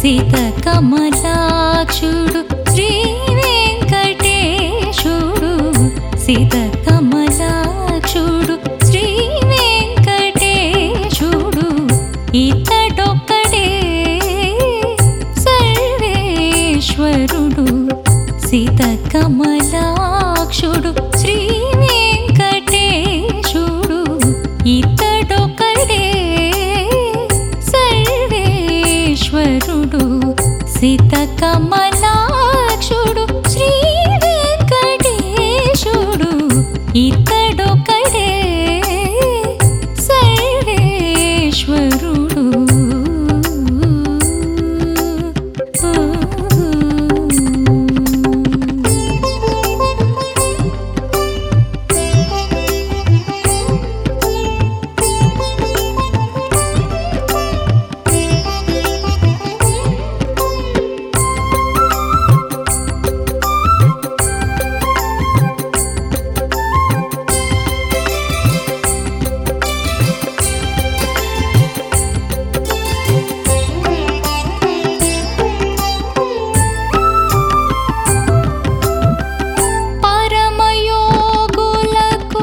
సీత కమలాక్షుడు శ్రీ వెంకటేశుడు సీత కమలాక్షుడు శ్రీ వెంకటేశుడు ఇతడొక్కడే సర్వేశ్వరుడు సీత కమలాక్షుడు శ్రీ వెంకటేశుడు ఇతడొక్కడే సర్వేశ్వరుడు సీత కమలాక్షుడు శ్రీ వెంకటేశుడు ఇతడొక్కడే సర్వేశ్వరుడు పరమయోగులకు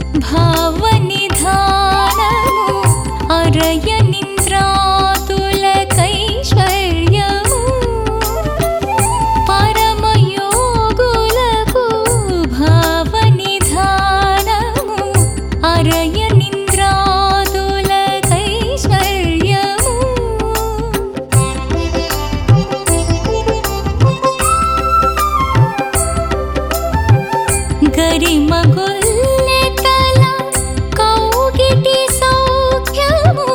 భావనిధానము అరయ నిద్రాతులకైశ్వర్యము పరమయోగులకు భావనిధానము అరయ నిద్రాతులకైశ్వర్యము గరిమగొల్లెతల కౌగిటి సౌఖ్యము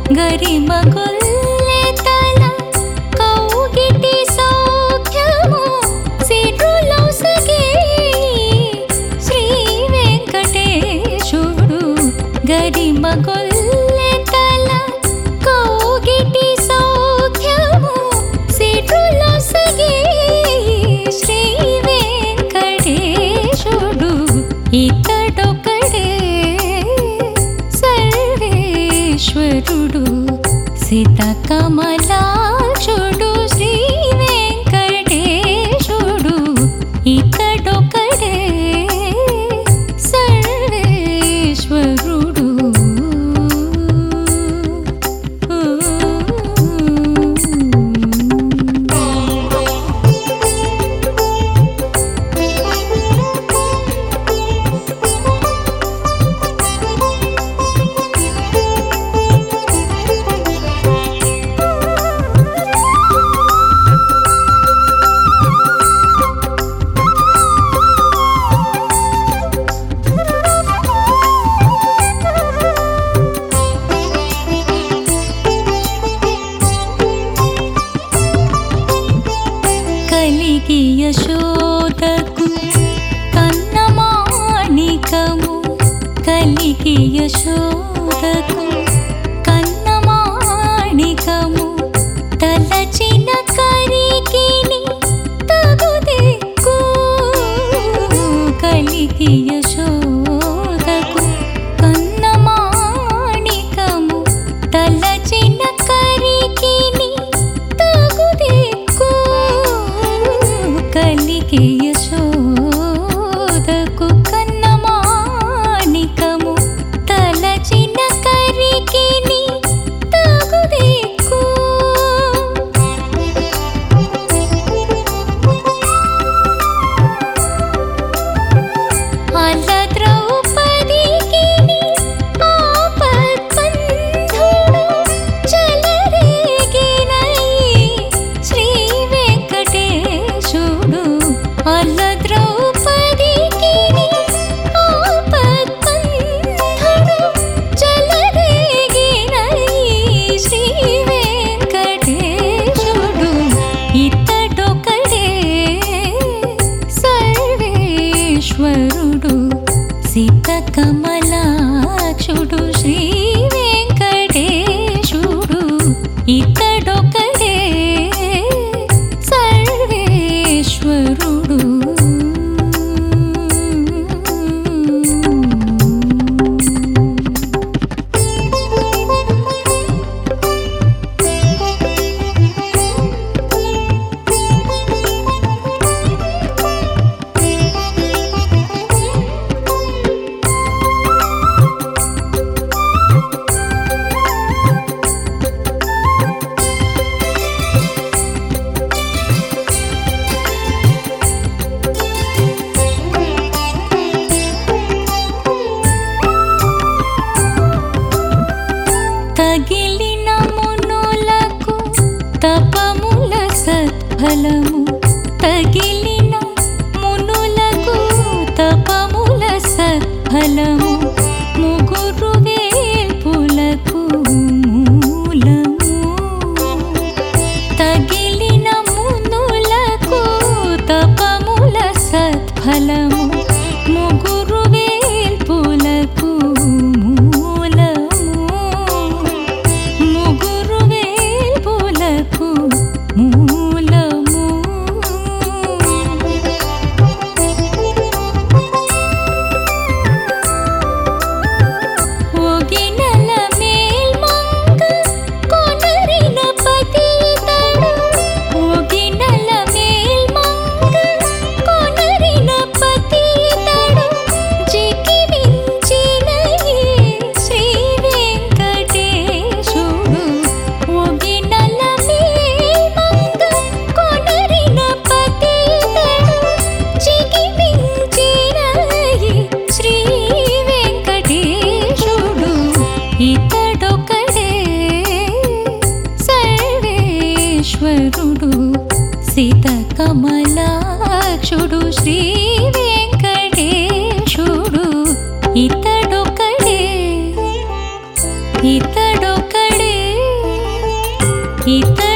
గరిమగొల్లెతల కౌగిటి సౌఖ్యము సిరులొసగే శ్రీ వెంకటేశుడు గరిమగొల్లెతల కౌగిటి సౌఖ్యము సిరులొసగే శ్రీ వెంకటేశుడు ఇతడొకడే సర్వేశ్వరుడు సీత కమలాక్షుడు శ్రీ వెంకటేశుడు ఇతడొకడే సర్వేశ్వరుడు కలిగి యశోదకు కన్నమాణికము కలిగి యశోదకు కన్నమాణికము తలచిన కరికిని తగుదిక్కు కలిగి యశోదకు కన్నమాణికము తలచిన కరికిని తగుదిక్కు కలిగి యశోదకు కన్నమాణికము తలచిన తగిలిన మునులకు తపముల సత్ఫలము తగిలిన మునులకు తపముల సత్ఫలము ముగురు వేల్పులకు మూలము తగిలిన మునులకు తపముల సత్ఫలము ముగురు వేల్పులకు మూలము ముగురు వేల్పులకు మూలము ఒగినల మేల్మంగ కొనరిన పతితడు ఒగినల మేల్మంగ కొనరిన పతితడు జిగివించిన ఈ శ్రీ వెంకటేశుడు ఒగినల మేల్మంగ కొనరిన పతితడు జిగివించిన ఈ శ్రీ వెంకటేశుడు ఇతడొకడే సర్వేశ్వరుడు సీత కమలాక్షుడు శ్రీ వెంకటేశుడు ఇతడొకడే ఇతడొకడే ఇతడు